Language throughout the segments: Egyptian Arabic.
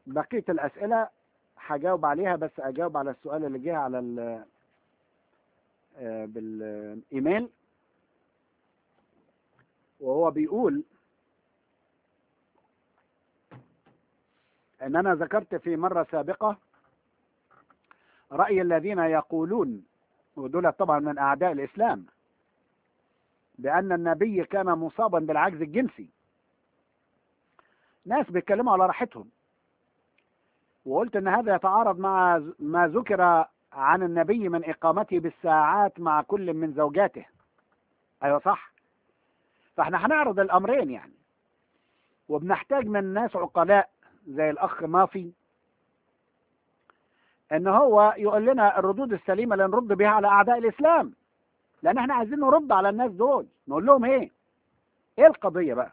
بقية الأسئلة هجاوب عليها بس أجاوب على السؤال اللي جه على ال آه، بالإيميل وهو بيقول ان انا ذكرت في مرة سابقة رأي الذين يقولون ودول طبعا من اعداء الاسلام بان النبي كان مصابا بالعجز الجنسي ناس بيتكلموا على راحتهم وقلت ان هذا يتعارض مع ما ذكر عن النبي من اقامته بالساعات مع كل من زوجاته ايوه صح فاحنا هنعرض الامرين يعني وبنحتاج من ناس عقلاء زي الاخ مافي ان هو يقول لنا الردود السليمه اللي نرد بها على اعداء الاسلام لان احنا عايزين نرد على الناس دول نقول لهم ايه ايه القضيه بقى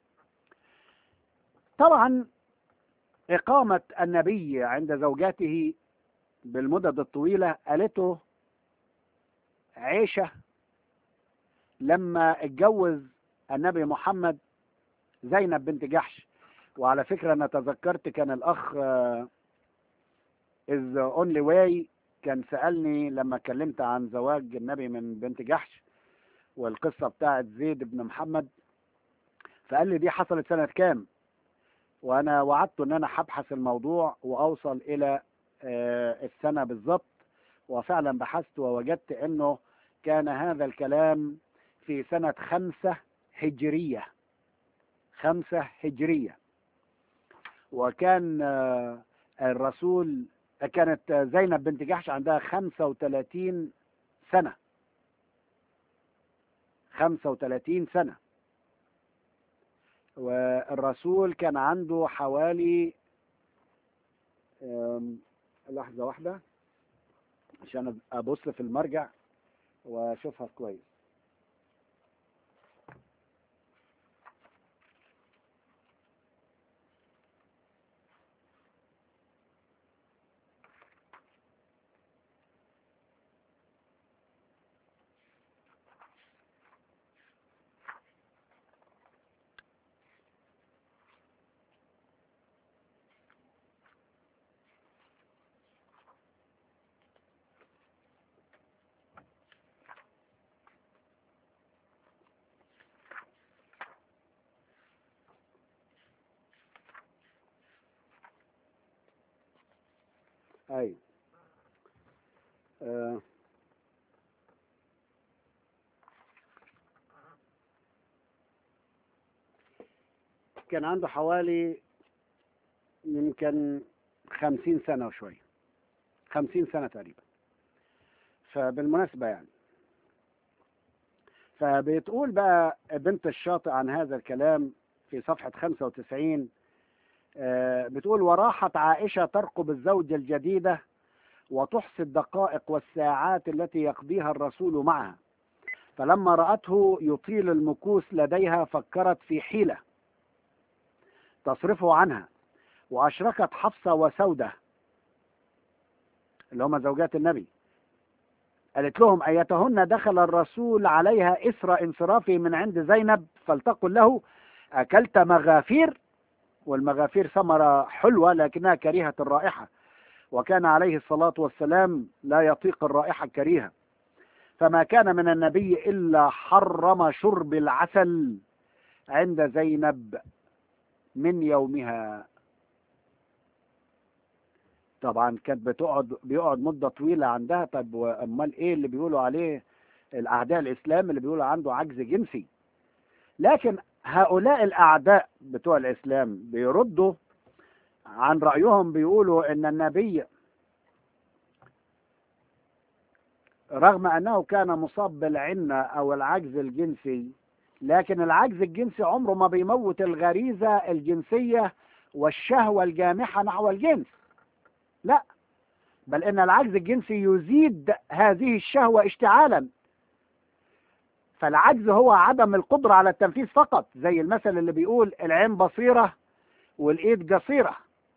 طبعا اقامه النبي عند زوجاته بالمدد الطويله قالته عيشه لما اتجوز النبي محمد زينب بنت جحش وعلى فكرة أنا تذكرت كان الأخ إز أونلي واي كان سألني لما اتكلمت عن زواج النبي من بنت جحش والقصة بتاعت زيد بن محمد فقال لي دي حصلت سنة كام وأنا وعدت إن أنا هبحث الموضوع وأوصل إلى آه، السنة بالظبط وفعلا بحثت ووجدت إنه كان هذا الكلام في سنة خمسة هجرية خمسة هجرية وكان آه، الرسول كانت زينب بنت جحش عندها خمسة وثلاثين سنة خمسة وثلاثين سنة والرسول كان عنده حوالي آم، لحظة واحدة عشان أبص في المرجع وأشوفها كويس أي آه. كان عنده حوالي يمكن خمسين سنة وشوية خمسين سنة تقريبا فبالمناسبة يعني فبتقول بقى بنت الشاطئ عن هذا الكلام في صفحة 95 آه، بتقول وراحت عائشة ترقب الزوجة الجديدة وتحصي الدقائق والساعات التي يقضيها الرسول معها فلما رأته يطيل المكوس لديها فكرت في حيلة تصرفه عنها وأشركت حفصة وسودة اللي هم زوجات النبي قالت لهم أيتهن دخل الرسول عليها إسر انصرافه من عند زينب فلتقل له أكلت مغافير والمغافير ثمرة حلوة لكنها كريهة الرائحة وكان عليه الصلاة والسلام لا يطيق الرائحة الكريهة فما كان من النبي إلا حرم شرب العسل عند زينب من يومها طبعا كانت بتقعد بيقعد مدة طويلة عندها طب وأمال إيه اللي بيقولوا عليه الأعداء الإسلام اللي بيقولوا عنده عجز جنسي لكن هؤلاء الأعداء بتوع الإسلام بيردوا عن رأيهم بيقولوا إن النبي رغم أنه كان مصاب بالعنة أو العجز الجنسي لكن العجز الجنسي عمره ما بيموت الغريزة الجنسية والشهوة الجامحة نحو الجنس لا بل إن العجز الجنسي يزيد هذه الشهوة اشتعالا فالعجز هو عدم القدرة على التنفيذ فقط زي المثل اللي بيقول العين بصيرة والإيد قصيرة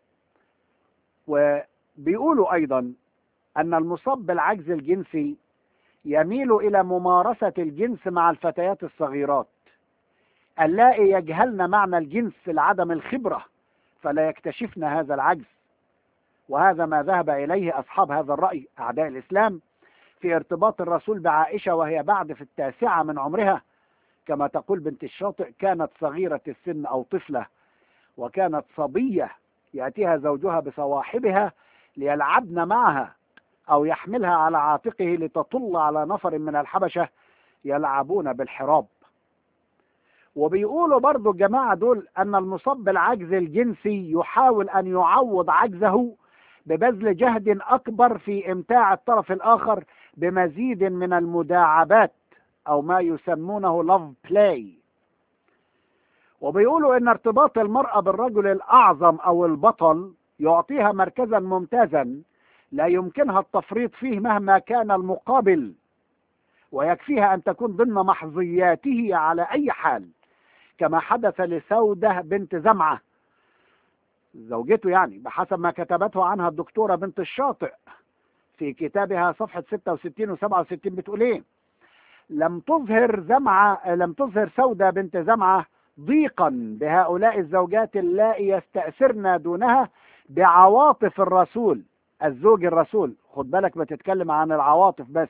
وبيقولوا أيضا أن المصاب بالعجز الجنسي يميل إلى ممارسة الجنس مع الفتيات الصغيرات اللائي يجهلن معنى الجنس لعدم الخبرة فلا يكتشفن هذا العجز وهذا ما ذهب إليه أصحاب هذا الرأي أعداء الإسلام في ارتباط الرسول بعائشة وهي بعد في التاسعة من عمرها كما تقول بنت الشاطئ كانت صغيرة السن أو طفلة وكانت صبية يأتيها زوجها بصواحبها ليلعبن معها أو يحملها على عاتقه لتطل على نفر من الحبشة يلعبون بالحراب وبيقولوا برضو الجماعة دول أن المصاب بالعجز الجنسي يحاول أن يعوض عجزه ببذل جهد أكبر في إمتاع الطرف الآخر بمزيد من المداعبات أو ما يسمونه love play وبيقولوا ان ارتباط المرأة بالرجل الاعظم او البطل يعطيها مركزا ممتازا لا يمكنها التفريط فيه مهما كان المقابل ويكفيها ان تكون ضمن محظياته على اي حال كما حدث لسودة بنت زمعة زوجته يعني بحسب ما كتبته عنها الدكتورة بنت الشاطئ في كتابها صفحة 66 و 67 بتقول ايه لم تظهر زمعة لم تظهر سودة بنت زمعة ضيقا بهؤلاء الزوجات اللائي يستأثرن دونها بعواطف الرسول الزوج الرسول خد بالك بتتكلم عن العواطف بس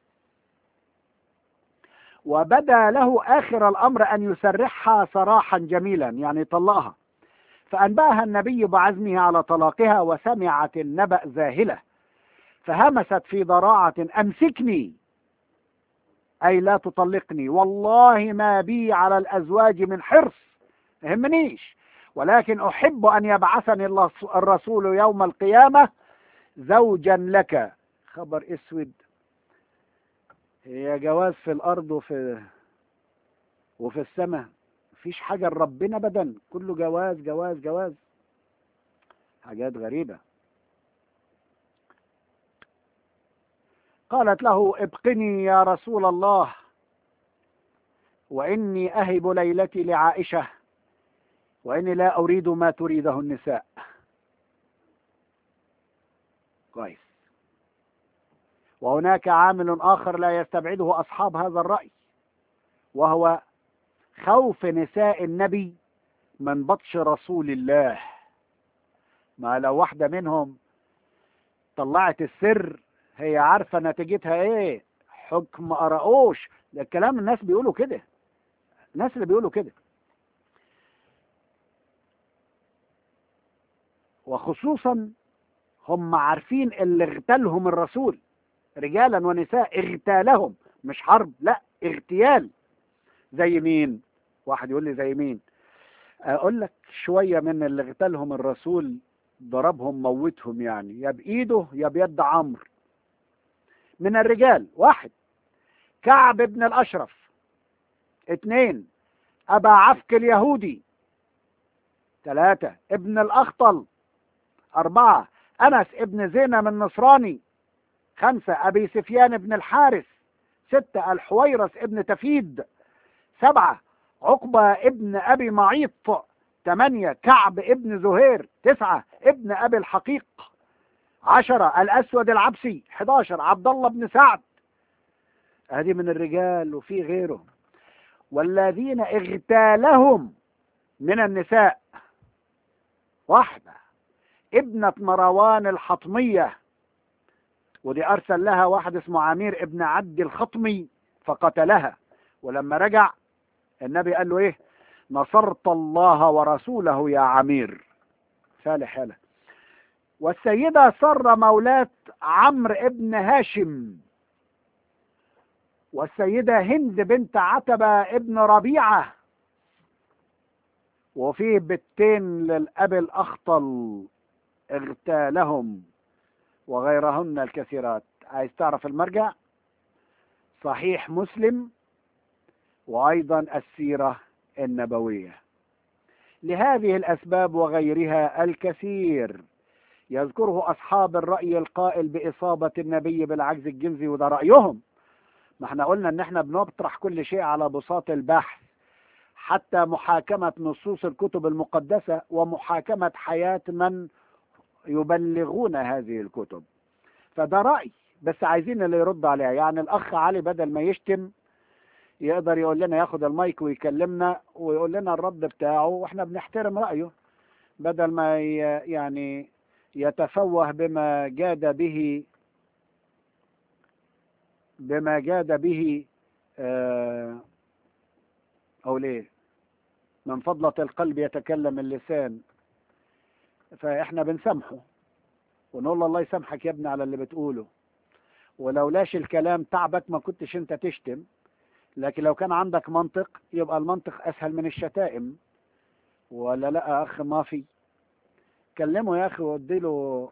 وبدا له آخر الأمر أن يسرحها سراحا جميلا يعني طلقها فأنبأها النبي بعزمه على طلاقها وسمعت النبأ ذاهلة فهمست في ضراعة أمسكني أي لا تطلقني والله ما بي على الأزواج من حرص يهمنيش ولكن أحب أن يبعثني الرسول يوم القيامة زوجا لك خبر اسود هي جواز في الأرض وفي وفي السماء مفيش حاجة لربنا أبدا كله جواز جواز جواز حاجات غريبة قالت له ابقني يا رسول الله وإني أهب ليلتي لعائشة وإني لا أريد ما تريده النساء كويس وهناك عامل آخر لا يستبعده أصحاب هذا الرأي وهو خوف نساء النبي من بطش رسول الله ما لو واحدة منهم طلعت السر هي عارفة نتيجتها ايه حكم قرأوش ده الكلام الناس بيقولوا كده الناس اللي بيقولوا كده وخصوصا هم عارفين اللي اغتالهم الرسول رجالا ونساء اغتالهم مش حرب لا اغتيال زي مين واحد يقول لي زي مين اقول لك شوية من اللي اغتالهم الرسول ضربهم موتهم يعني يا بايده يا بيد عمرو من الرجال واحد كعب بن الاشرف اثنين ابا عفك اليهودي ثلاثة ابن الاخطل اربعة انس ابن زينة من نصراني خمسة ابي سفيان بن الحارث ستة الحويرس ابن تفيد سبعة عقبة ابن ابي معيط ثمانية كعب ابن زهير تسعة ابن ابي الحقيق عشرة الأسود العبسي 11 عبد الله بن سعد هذه من الرجال وفي غيرهم والذين اغتالهم من النساء واحدة ابنة مروان الحطمية ودي أرسل لها واحد اسمه عمير ابن عبد الخطمي فقتلها ولما رجع النبي قال له ايه نصرت الله ورسوله يا عمير صالح له والسيدة سر مولاة عمرو ابن هاشم والسيدة هند بنت عتبة ابن ربيعة وفيه بنتين للأب الأخطل اغتالهم وغيرهن الكثيرات عايز تعرف المرجع صحيح مسلم وأيضا السيرة النبوية لهذه الأسباب وغيرها الكثير يذكره أصحاب الرأي القائل بإصابة النبي بالعجز الجنسي وده رأيهم ما احنا قلنا ان احنا بنطرح كل شيء على بساط البحث حتى محاكمة نصوص الكتب المقدسة ومحاكمة حياة من يبلغون هذه الكتب فده رأي بس عايزين اللي يرد عليها يعني الأخ علي بدل ما يشتم يقدر يقول لنا ياخد المايك ويكلمنا ويقول لنا الرد بتاعه واحنا بنحترم رأيه بدل ما ي- يعني يتفوه بما جاد به بما جاد به آه، أو ليه من فضلة القلب يتكلم اللسان فإحنا بنسامحه ونقول له الله يسامحك يا ابني على اللي بتقوله ولولاش الكلام تعبك ما كنتش انت تشتم لكن لو كان عندك منطق يبقى المنطق اسهل من الشتائم ولا لا يا اخ ما في كلمه يا اخي واديله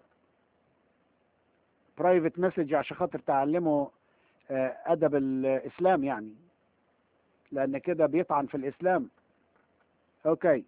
برايفت مسج عشان خاطر تعلمه آه، ادب الاسلام يعني لان كده بيطعن في الاسلام اوكي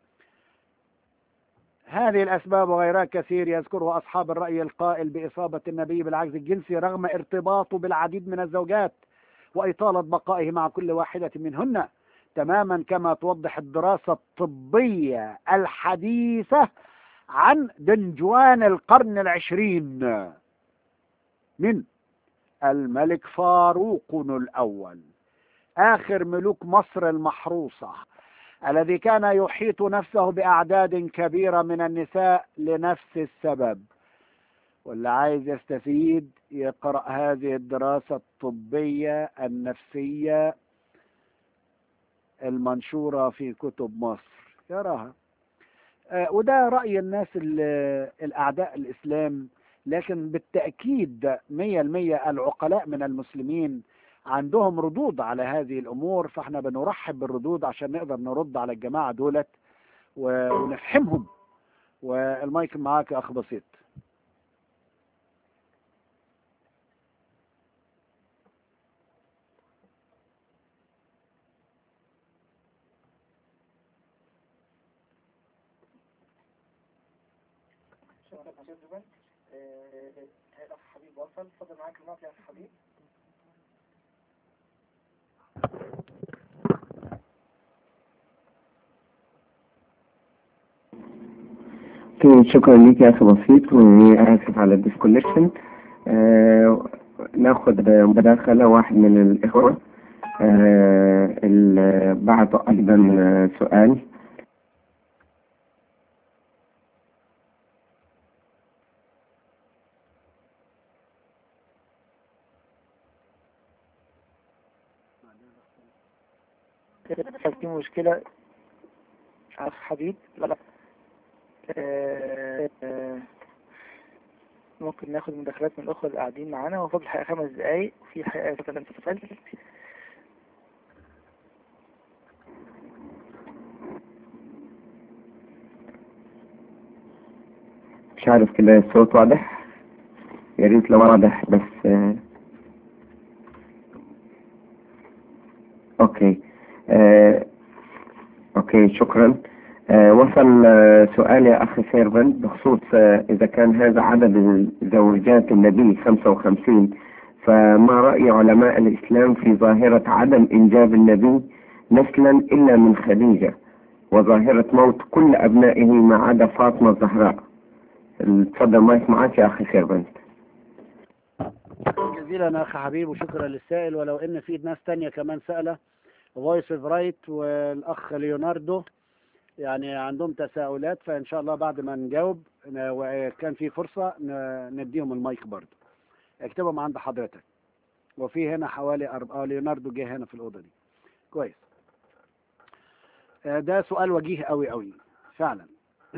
هذه الأسباب وغيرها كثير يذكرها أصحاب الرأي القائل بإصابة النبي بالعجز الجنسي رغم ارتباطه بالعديد من الزوجات وإطالة بقائه مع كل واحدة منهن تماما كما توضح الدراسة الطبية الحديثة عن دنجوان القرن العشرين من الملك فاروق الأول آخر ملوك مصر المحروسة الذي كان يحيط نفسه بأعداد كبيرة من النساء لنفس السبب واللي عايز يستفيد يقرأ هذه الدراسة الطبية النفسية المنشورة في كتب مصر يراها آه، وده رأي الناس ال- الأعداء الإسلام لكن بالتأكيد مية المية العقلاء من المسلمين عندهم ردود على هذه الأمور فاحنا بنرحب بالردود عشان نقدر نرد على الجماعة دولت و- ونفهمهم والمايك معاك يا أخ بسيط شكرا جدا الاخ حبيب وصل اتفضل معاك المايك يا اخ حبيب اوكي شكرا ليك يا اخي بسيط واسف على الديسكونكشن آه ناخد مداخلة واحد من الاخوة آه اللي بعتوا ايضا آه، سؤال هل في مشكلة اخ حبيب لا لا آه، آه، ممكن ناخد مداخلات من الاخوة اللي قاعدين معانا هو فاضل الحقيقة خمس دقايق وفي الحقيقة ثلاث سؤال مش عارف كده الصوت واضح يا ريت لو واضح بس آه اوكي آه اوكي شكرا آه وصل آه سؤال يا اخي سيرفنت بخصوص آه اذا كان هذا عدد زوجات النبي 55 فما رأي علماء الاسلام في ظاهرة عدم انجاب النبي نسلا الا من خديجة وظاهرة موت كل ابنائه ما عدا فاطمة الزهراء اتفضل مايك معاك يا اخي سيرفنت جزيلا يا اخ حبيب وشكرا للسائل ولو ان في ناس تانية كمان سألة فويس اوف رايت والاخ ليوناردو يعني عندهم تساؤلات فان شاء الله بعد ما نجاوب ن- وكان في فرصة ن- نديهم المايك برضه اكتبهم عند حضرتك وفي هنا حوالي أربعة ليوناردو جه هنا في الأوضة دي كويس آه، ده سؤال وجيه قوي قوي فعلا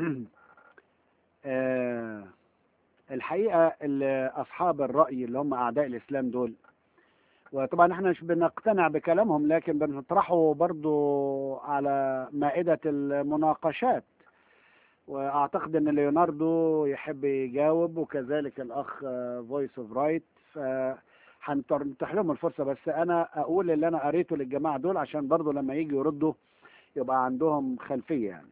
آه، الحقيقة ال- أصحاب الرأي اللي هم أعداء الإسلام دول وطبعا احنا مش بنقتنع بكلامهم لكن بنطرحه برضو على مائدة المناقشات واعتقد ان ليوناردو يحب يجاوب وكذلك الاخ فويس اوف رايت فهنتح لهم الفرصة بس انا اقول اللي انا قريته للجماعة دول عشان برضو لما يجي يردوا يبقى عندهم خلفية يعني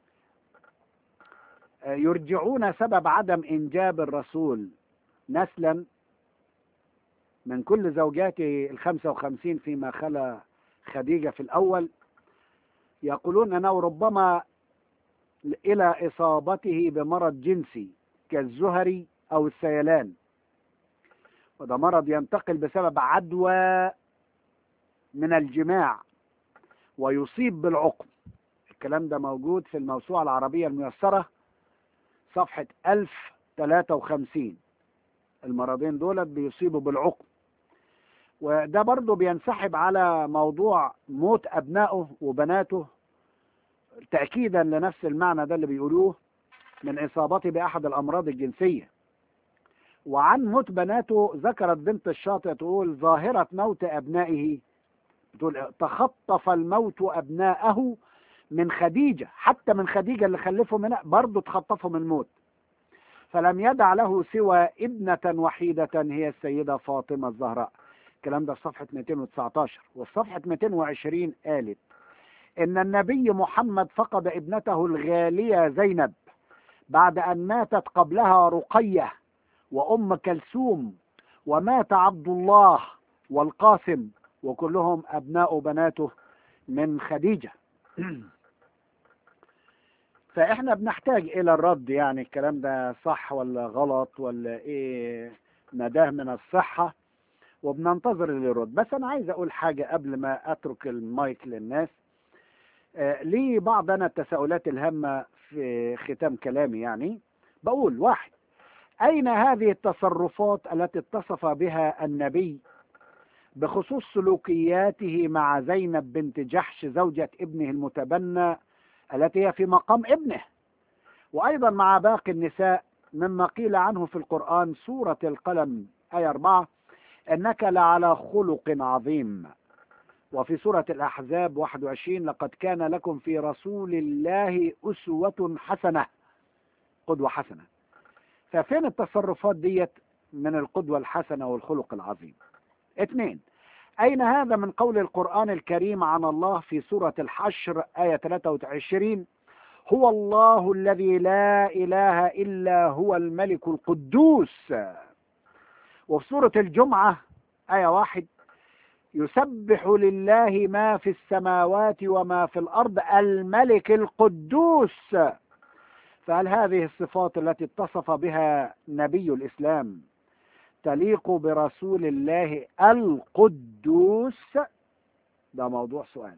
آه، يرجعون سبب عدم انجاب الرسول نسلا من كل زوجاته الخمسة وخمسين فيما خلا خديجة في الأول يقولون أنه ربما إلى إصابته بمرض جنسي كالزهري أو السيلان وده مرض ينتقل بسبب عدوى من الجماع ويصيب بالعقم الكلام ده موجود في الموسوعة العربية الميسرة صفحة 1053 المرضين دول بيصيبوا بالعقم وده برضه بينسحب على موضوع موت أبنائه وبناته تأكيدا لنفس المعنى ده اللي بيقولوه من إصابته بأحد الأمراض الجنسية وعن موت بناته ذكرت بنت الشاطئ تقول ظاهرة موت أبنائه تقول تخطف الموت أبناءه من خديجة حتى من خديجة اللي خلفه منها برضه تخطفه من الموت فلم يدع له سوى ابنة وحيدة هي السيدة فاطمة الزهراء الكلام ده في صفحة 219 وفي صفحة 220 قالت إن النبي محمد فقد ابنته الغالية زينب بعد أن ماتت قبلها رقية وأم كلثوم ومات عبد الله والقاسم وكلهم أبناء بناته من خديجة فإحنا بنحتاج إلى الرد يعني الكلام ده صح ولا غلط ولا إيه مداه من الصحة وبننتظر للرد بس أنا عايز أقول حاجة قبل ما أترك المايك للناس آه لي بعض أنا التساؤلات الهامة في ختام كلامي يعني بقول واحد أين هذه التصرفات التي اتصف بها النبي بخصوص سلوكياته مع زينب بنت جحش زوجة ابنه المتبنى التي هي في مقام ابنه وأيضا مع باقي النساء مما قيل عنه في القرآن سورة القلم آية 4 إنك لعلى خلق عظيم وفي سورة الأحزاب 21 لقد كان لكم في رسول الله أسوة حسنة قدوة حسنة ففين التصرفات ديت من القدوة الحسنة والخلق العظيم اثنين أين هذا من قول القرآن الكريم عن الله في سورة الحشر آية 23 هو الله الذي لا إله إلا هو الملك القدوس وفي سورة الجمعة آية واحد يسبح لله ما في السماوات وما في الأرض الملك القدوس فهل هذه الصفات التي اتصف بها نبي الإسلام تليق برسول الله القدوس ده موضوع سؤال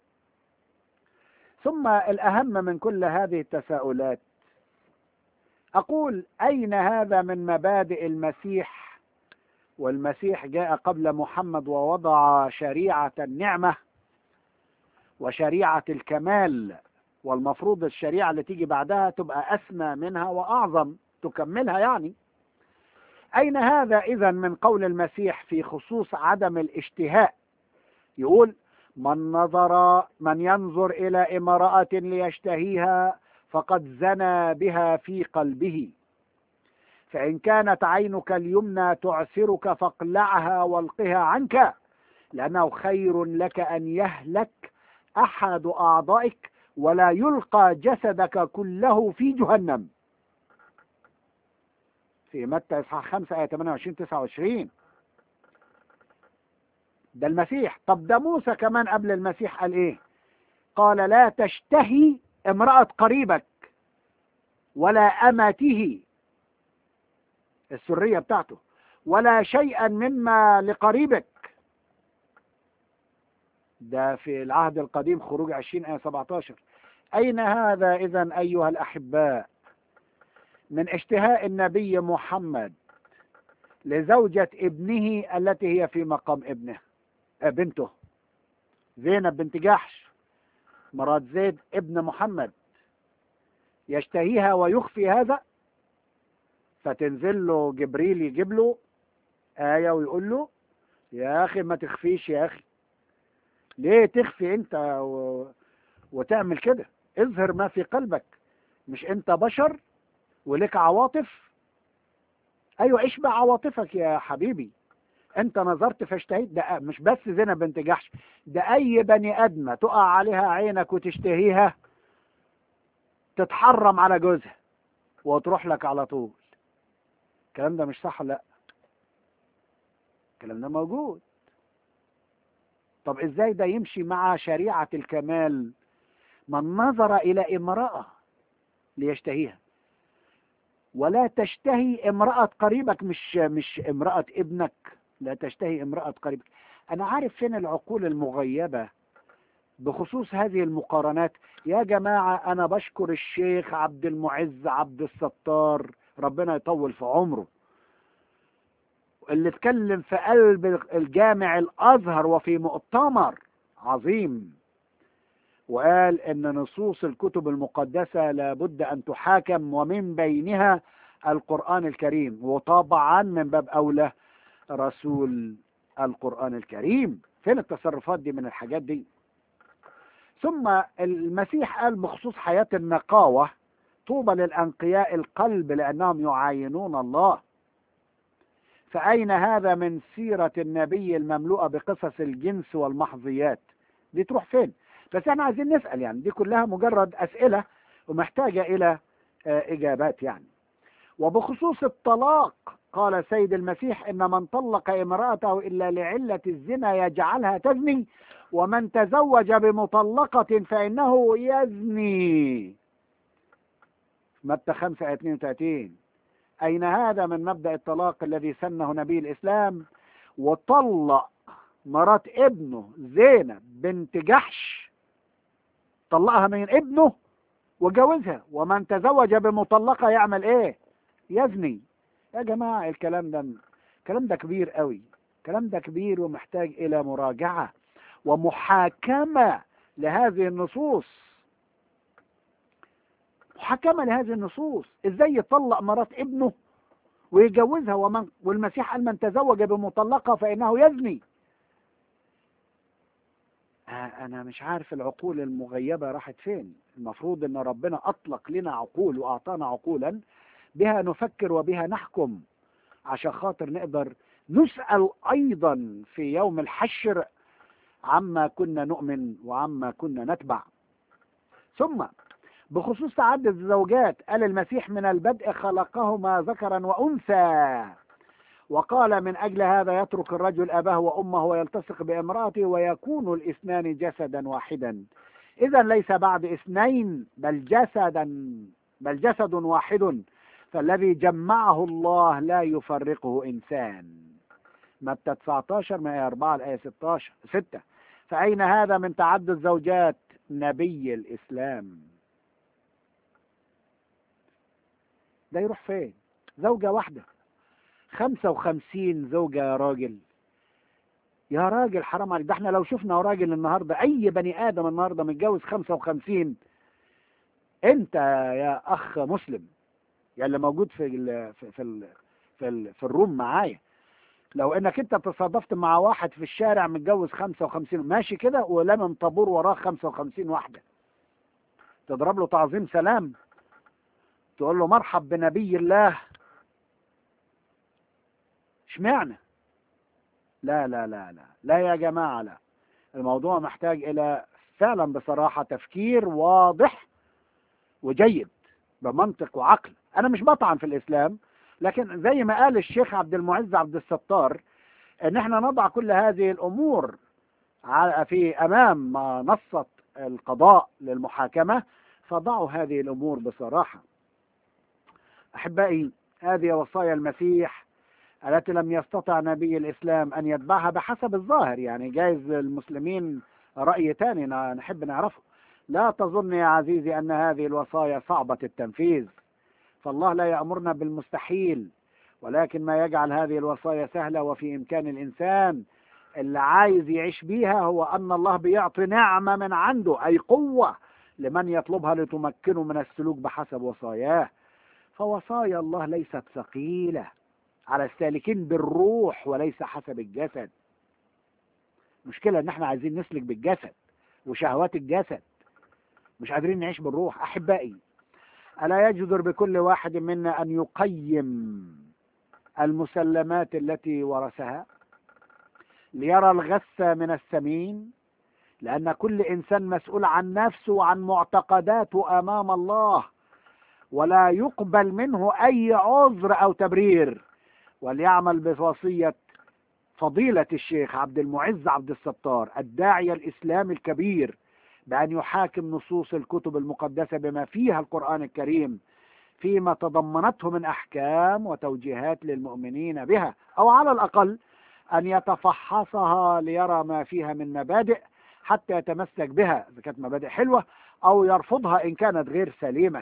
ثم الأهم من كل هذه التساؤلات أقول أين هذا من مبادئ المسيح والمسيح جاء قبل محمد ووضع شريعة النعمة وشريعة الكمال والمفروض الشريعة اللي تيجي بعدها تبقى أسمى منها وأعظم تكملها يعني أين هذا إذا من قول المسيح في خصوص عدم الاشتهاء يقول من نظر من ينظر إلى امرأة ليشتهيها فقد زنى بها في قلبه فإن كانت عينك اليمنى تعسرك فاقلعها والقها عنك لأنه خير لك أن يهلك أحد أعضائك ولا يلقى جسدك كله في جهنم في متى إصحاح 5 آية 28 29 ده المسيح طب ده موسى كمان قبل المسيح قال إيه قال لا تشتهي امرأة قريبك ولا أمته السرية بتاعته ولا شيئا مما لقريبك ده في العهد القديم خروج 20 آية 17 أين هذا إذا أيها الأحباء من اشتهاء النبي محمد لزوجة ابنه التي هي في مقام ابنه بنته زينب بنت جحش مرات زيد ابن محمد يشتهيها ويخفي هذا فتنزل له جبريل يجيب له آية ويقول له يا أخي ما تخفيش يا أخي ليه تخفي أنت و... وتعمل كده اظهر ما في قلبك مش أنت بشر ولك عواطف أيوة اشبع عواطفك يا حبيبي أنت نظرت فاشتهيت ده مش بس زينب بنت جحش ده أي بني آدمة تقع عليها عينك وتشتهيها تتحرم على جوزها وتروح لك على طول الكلام ده مش صح لا الكلام ده موجود طب ازاي ده يمشي مع شريعة الكمال من نظر الى امرأة ليشتهيها ولا تشتهي امرأة قريبك مش مش امرأة ابنك لا تشتهي امرأة قريبك انا عارف فين العقول المغيبة بخصوص هذه المقارنات يا جماعة أنا بشكر الشيخ عبد المعز عبد الستار ربنا يطول في عمره اللي اتكلم في قلب الجامع الأزهر وفي مؤتمر عظيم وقال ان نصوص الكتب المقدسة لابد ان تحاكم ومن بينها القرآن الكريم وطبعا من باب اولى رسول القرآن الكريم فين التصرفات دي من الحاجات دي ثم المسيح قال بخصوص حياة النقاوة طوبى للأنقياء القلب لأنهم يعاينون الله فأين هذا من سيرة النبي المملوءة بقصص الجنس والمحظيات دي تروح فين بس احنا عايزين نسأل يعني دي كلها مجرد أسئلة ومحتاجة إلى إجابات يعني وبخصوص الطلاق قال سيد المسيح إن من طلق امرأته إلا لعلة الزنا يجعلها تزني ومن تزوج بمطلقة فإنه يزني متى 5 32 أين هذا من مبدأ الطلاق الذي سنه نبي الإسلام وطلق مرات ابنه زينب بنت جحش طلقها من ابنه وجوزها ومن تزوج بمطلقة يعمل ايه يزني يا جماعة الكلام ده الكلام ده كبير قوي الكلام ده كبير ومحتاج الى مراجعة ومحاكمة لهذه النصوص محاكمة لهذه النصوص ازاي يطلق مرات ابنه ويجوزها ومن والمسيح قال من تزوج بمطلقة فإنه يزني أنا مش عارف العقول المغيبة راحت فين المفروض أن ربنا أطلق لنا عقول وأعطانا عقولا بها نفكر وبها نحكم عشان خاطر نقدر نسأل أيضا في يوم الحشر عما كنا نؤمن وعما كنا نتبع ثم بخصوص تعدد الزوجات قال المسيح من البدء خلقهما ذكرا وأنثى وقال من أجل هذا يترك الرجل أباه وأمه ويلتصق بامرأته ويكون الاثنان جسدا واحدا إذا ليس بعد اثنين بل جسدا بل جسد واحد فالذي جمعه الله لا يفرقه إنسان متى 19 من 4 الآية 16 6 فأين هذا من تعدد زوجات نبي الإسلام ده يروح فين زوجة واحدة خمسة وخمسين زوجة يا راجل يا راجل حرام عليك ده احنا لو شفنا راجل النهاردة اي بني ادم النهاردة متجوز خمسة وخمسين انت يا اخ مسلم يعني اللي موجود في ال في في ال في, ال في الروم معايا لو انك انت تصادفت مع واحد في الشارع متجوز خمسة وخمسين ماشي كده ولمن طابور وراه خمسة وخمسين واحدة تضرب له تعظيم سلام تقول له مرحب بنبي الله اشمعنى لا لا لا لا لا يا جماعة لا الموضوع محتاج إلى فعلا بصراحة تفكير واضح وجيد بمنطق وعقل أنا مش بطعن في الإسلام لكن زي ما قال الشيخ عبد المعز عبد الستار ان احنا نضع كل هذه الامور في امام منصة القضاء للمحاكمة فضعوا هذه الامور بصراحة احبائي هذه وصايا المسيح التي لم يستطع نبي الاسلام ان يتبعها بحسب الظاهر يعني جايز المسلمين رأي تاني نحب نعرفه لا تظن يا عزيزي ان هذه الوصايا صعبة التنفيذ فالله لا يأمرنا بالمستحيل ولكن ما يجعل هذه الوصايا سهلة وفي إمكان الإنسان اللي عايز يعيش بيها هو أن الله بيعطي نعمة من عنده أي قوة لمن يطلبها لتمكنه من السلوك بحسب وصاياه فوصايا الله ليست ثقيلة على السالكين بالروح وليس حسب الجسد مشكلة ان احنا عايزين نسلك بالجسد وشهوات الجسد مش قادرين نعيش بالروح احبائي ألا يجدر بكل واحد منا أن يقيم المسلمات التي ورثها ليرى الغث من السمين لأن كل إنسان مسؤول عن نفسه وعن معتقداته أمام الله ولا يقبل منه أي عذر أو تبرير وليعمل بوصية فضيلة الشيخ عبد المعز عبد الستار الداعية الإسلامي الكبير بأن يحاكم نصوص الكتب المقدسة بما فيها القرآن الكريم فيما تضمنته من أحكام وتوجيهات للمؤمنين بها أو على الأقل أن يتفحصها ليرى ما فيها من مبادئ حتى يتمسك بها إذا كانت مبادئ حلوة أو يرفضها إن كانت غير سليمة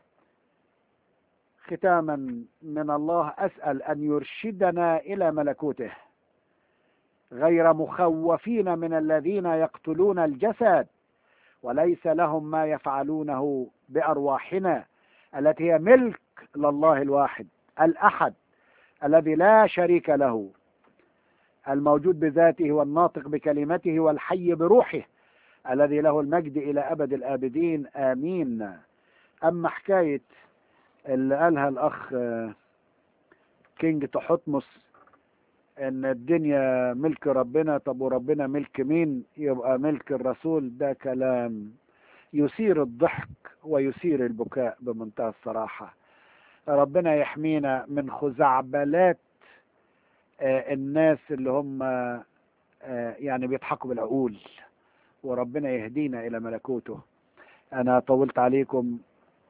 ختاما من الله أسأل أن يرشدنا إلى ملكوته غير مخوفين من الذين يقتلون الجسد وليس لهم ما يفعلونه بأرواحنا التي هي ملك لله الواحد الأحد الذي لا شريك له الموجود بذاته والناطق بكلمته والحي بروحه الذي له المجد إلى أبد الآبدين آمين أما حكاية اللي قالها الأخ آه، كينج تحتمس إن الدنيا ملك ربنا طب وربنا ملك مين يبقى ملك الرسول ده كلام يثير الضحك ويثير البكاء بمنتهى الصراحة ربنا يحمينا من خزعبلات آه، الناس اللي هم آه، يعني بيضحكوا بالعقول وربنا يهدينا إلى ملكوته أنا طولت عليكم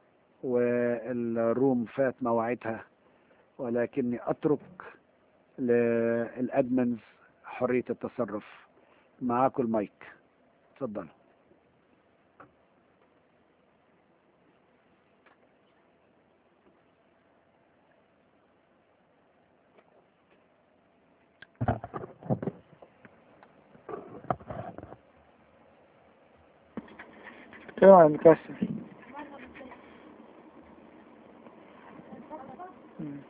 والروم فات مواعيدها ولكني أترك للأدمنز حرية التصرف معاكم المايك تفضلوا اوعى مكسر مم.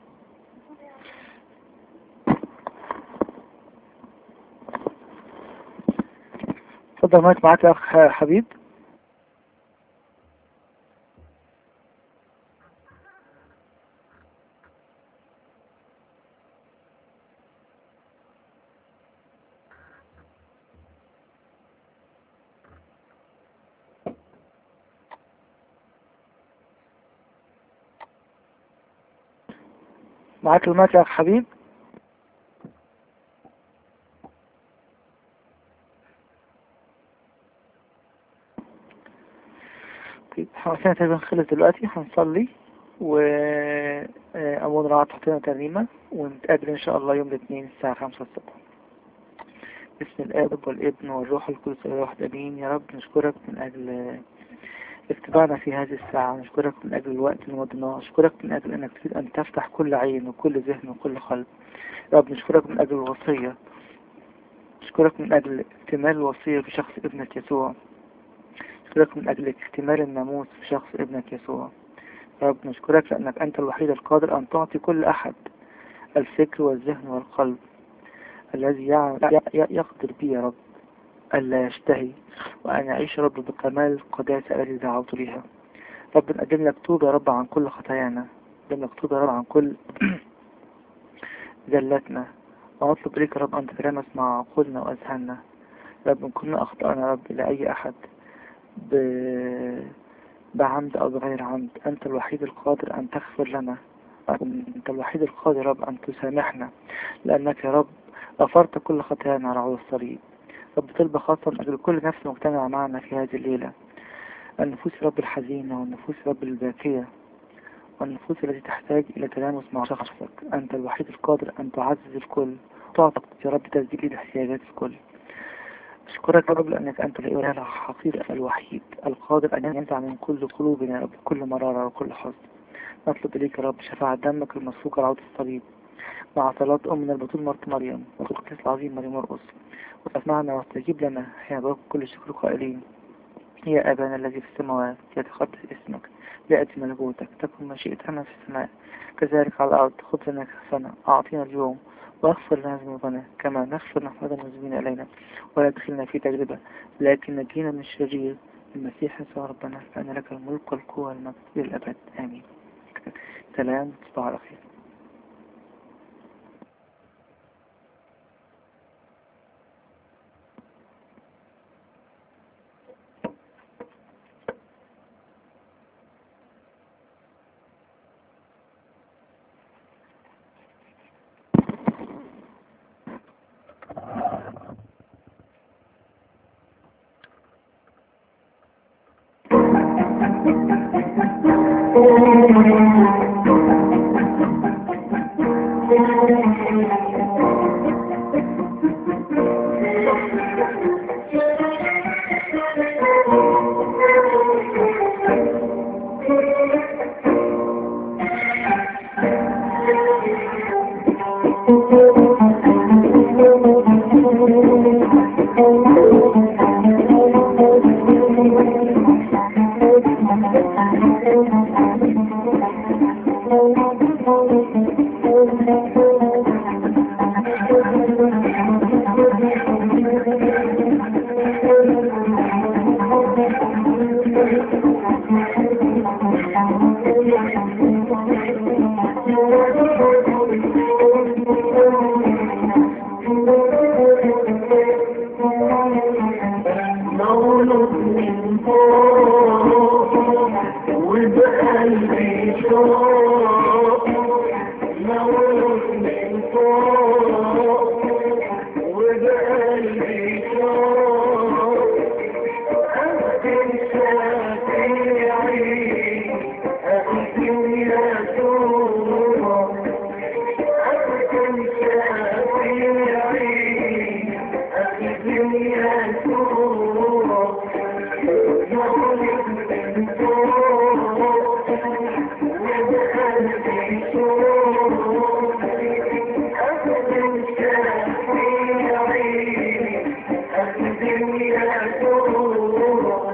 اتفضل مايك معاك يا اخ حبيب معاك المايك يا اخ حبيب طيب حوالينا تقريبا خلص دلوقتي هنصلي و آه، أول رعاة تحط لنا ترنيمة ونتقابل إن شاء الله يوم الاثنين الساعة خمسة الصبح باسم الآب والابن والروح القدس الواحد أمين يا رب نشكرك من أجل اتباعنا في هذه الساعة نشكرك من أجل الوقت اللي مضيناه نشكرك من أجل أنك تريد أن تفتح كل عين وكل ذهن وكل قلب يا رب نشكرك من أجل الوصية نشكرك من أجل اكتمال الوصية في شخص ابنك يسوع نشكرك من أجل اكتمال الناموس في شخص ابنك يسوع يا رب نشكرك لأنك أنت الوحيد القادر أن تعطي كل أحد الفكر والذهن والقلب الذي يع- ي- يقدر به يا رب ألا يشتهي وأن يعيش يا رب بكمال القداسة التي دعوت ليها رب نقدم لك توبة يا رب عن كل خطايانا نقدم لك توبة يا رب عن كل زلاتنا ونطلب إليك يا رب أن تتلامس مع عقولنا وأذهاننا يا رب إن كنا أخطأنا يا رب لأي أحد ب... بعمد أو بغير عمد أنت الوحيد القادر أن تغفر لنا أنت الوحيد القادر يا رب أن تسامحنا لأنك يا رب غفرت كل خطايانا على عود الصليب رب طلب خاصة من أجل كل نفس مجتمع معنا في هذه الليلة النفوس يا رب الحزينة والنفوس يا رب الباكية والنفوس التي تحتاج إلى تلامس مع شخصك أنت الوحيد القادر أن تعزز الكل تعطي يا رب تسديد احتياجات الكل أشكرك يا رب لأنك أنت الإله الحقيقي الوحيد القادر أن ينزع من كل قلوبنا يا رب كل مرارة وكل حزن نطلب إليك يا رب شفاعة دمك المسفوك على عود الصليب مع صلاة أمنا البطول مرت مريم والقدس العظيم مريم مرقس وتسمعنا واستجيب لنا حين ضرب كل شكر قائلين يا أبانا الذي في السماوات يتقدس اسمك ليأتي ملكوتك تكن مشيئتنا في السماء كذلك على الأرض خبزنا كفنا أعطينا اليوم واغفر لنا ذنوبنا كما نغفر نحن المذنبين إلينا ولا تدخلنا في تجربة لكن نجينا من الشرير المسيح يسوع ربنا فأن لك الملك والقوة والمجد إلى الأبد آمين سلام تصبح على خير Thank you. مولود من فوق وبقلبي شوق مولود من فوق وبقلبي شوق أقدم شافعي أقدم يا سوق أقدم شافعي أقدم يا سوق مولود من فوق وبقلبي شوق أقدم شافعي أقدم يا سوق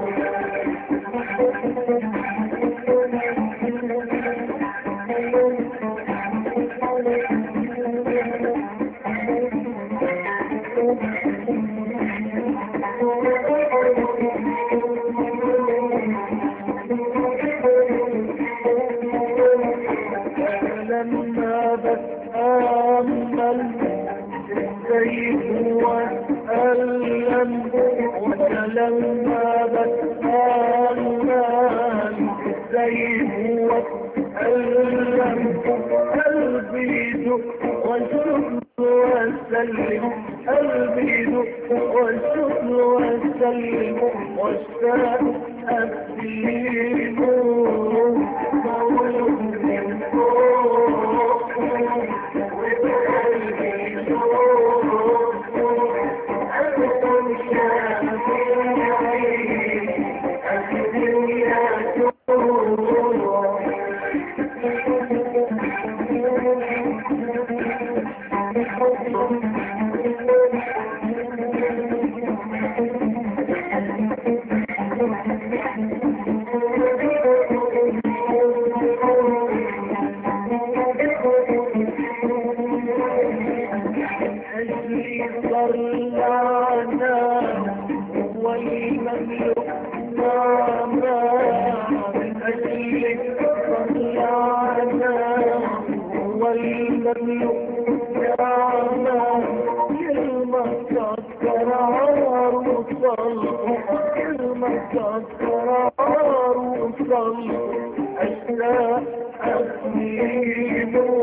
لما بتأمل ازاي هو ألم ولما بتأمل ازاي هو ألم قلبي يدق واشوف واسلم قلبي يدق واشوف واسلم واشتاق أسلم مولود من فوق وبقلبي شوق أقدم شافعي أقدم يا سوق أجلي طلعنا والمملوك نعما من أجلك طلعنا والمملوك نعما كلمة تذكر عروسل كلمة تذكر عروسل أشلاء أسنين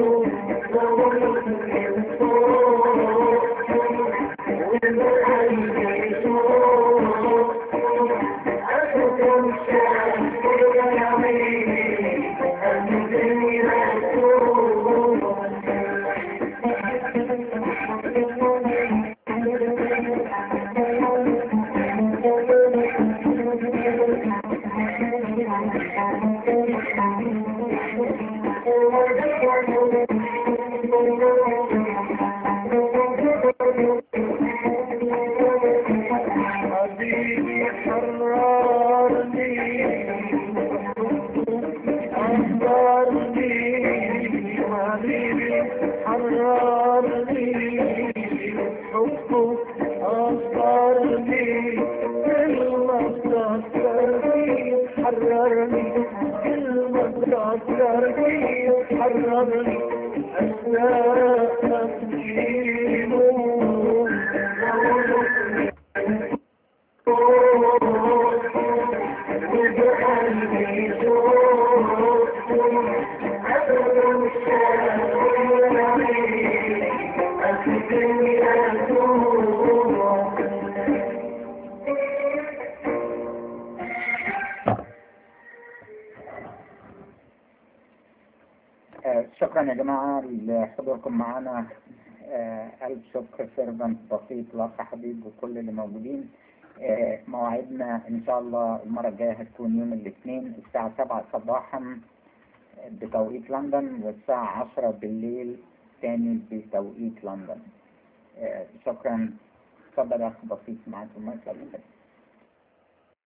حبيبي حررني أخبرني حبيبي حررني حبه أخبرني كلمة تذكرني حررني كلمة تذكرني حررني أشتاق أسجينه آه، شكرا يا جماعة لحضوركم معنا آه، ألف شكر سيرفنت بسيط لأخ حبيب وكل اللي موجودين آه، موعدنا إن شاء الله المرة الجاية هتكون يوم الاثنين الساعة 7 صباحا بتوقيت لندن والساعة 10 بالليل تاني بتوقيت لندن آه، شكرا اتفضل يا أخ بسيط معاكم المايك